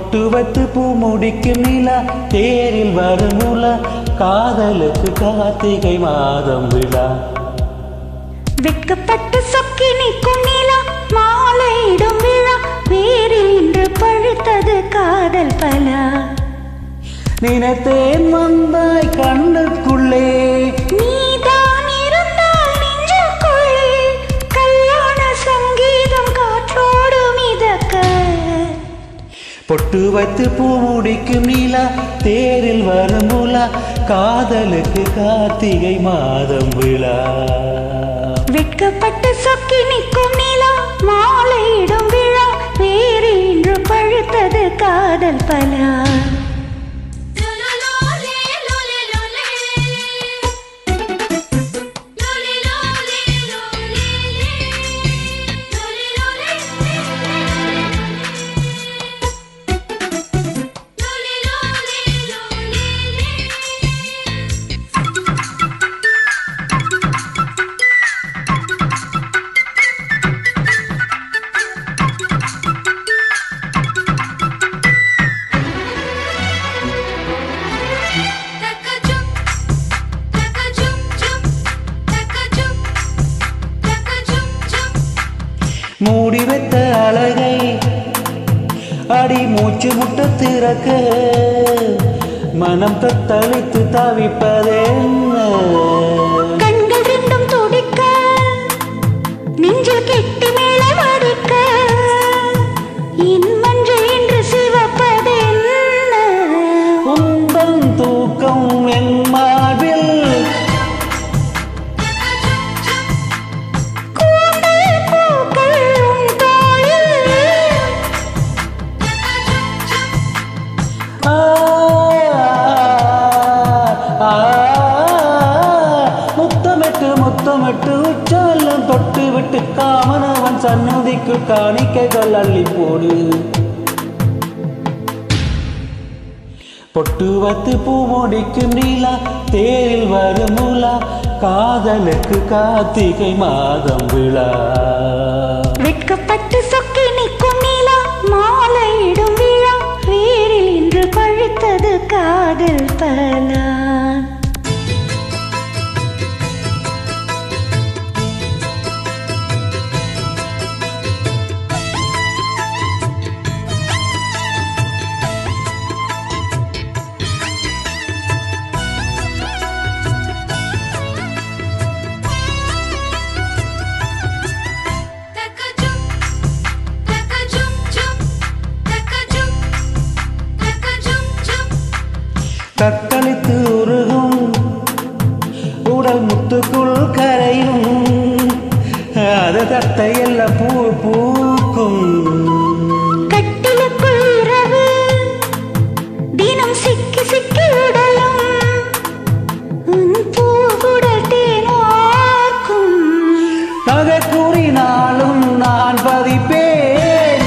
பொட்டு வைத்து பூ முடிக்கும் நிலா தேரில் வரும் உலா காதலுக்கு கார்த்திகை மாதம் விழா வெட்கப்பட்டு சொக்கி நிற்கும் நிலா மாலையிடும் விழா வேரில் இன்று பழுத்தது காதல் பலா நினைத்தேன் வந்தாய் கண்ணுக்குள்ளே நீதான் இருந்தால் நெஞ்சுக்குள்ளே கல்யாண சங்கீதம் காற்றோடு மிதக்க பொட்டு வைத்து பூ முடிக்கும் நிலா தேரில் வரும் உலா காதலுக்கு கார்த்திகை மாதம் விழா வெட்கப்பட்டு சொக்கி நிற்கும் நிலா மாலையிடும் விழா வேரில் இன்று பழுத்தது காதல் பலா மூடி வைத்த அழகை அடி மூச்சு முட்ட திறக்க மனம் தத்தளித்து தவிப்பதென்ன கண்கள் ரெண்டும் துடிக்க நெஞ்சில் கெட்டி மேளம் அடிக்க என் மஞ்சள் என்று சிவப்பதென்ன உந்தன் தூக்கம் என் மார்பில் கூந்தல் பூக்கள் உன் தோளில் ஆ, ஆ, முத்தமிட்டு முத்தமிட்டு உச்சாலம் தொட்டு விட்டு காமனவன் சன்னதிக்கு காணிக்கைகள் அள்ளி போடு பொட்டு வைத்து பூ முடிக்கும் நீலா தேரில் வரும் உலா காதலுக்கு கார்த்திகை மாதம் விழா வெட்கப்பட்டு சொக்கி நிற்கும் நிலா மாலையிடும் விழா வேரில் இன்று பழுத்தது காதல் பலா தத்தளித்து உருகும் உடல் முத்துக்குள் கரையும் அது தத்தையல்ல பூ பூக்கும் கட்டிலுக்குள் இரவு தினம் சிக்கி சிக்கி உடலும் உன் பூவுடல் தேனோர்க்கும் நகை கூறினாலும் நான் பதிப்பேன்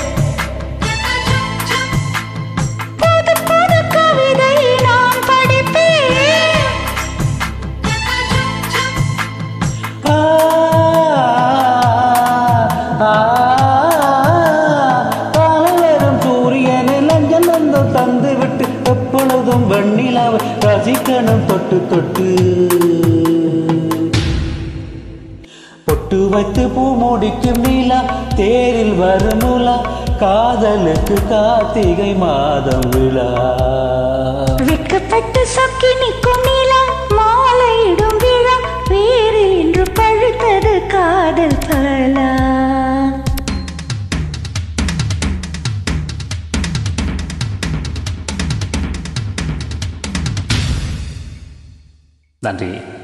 புது புது கவிதை நான் படிப்பேன் ஆ, ஆ, காலையிலும் சூரியனை லஞ்சம் வந்து தந்து விட்டு எப்பொழுதும் வெண்ணிலாவை ரசிக்கணும் தொட்டு தொட்டு பொட்டு வைத்து பூ முடிக்கும் நீலா தேரில் வரும் உலா காதலுக்கு கார்த்திகை மாதம் விழா வெட்கப்பட்டு சொக்கி நிற்கும் நிலா மாலையிடும் விழா வேரில் இன்று பழுத்தது காதல் பலா நன்றி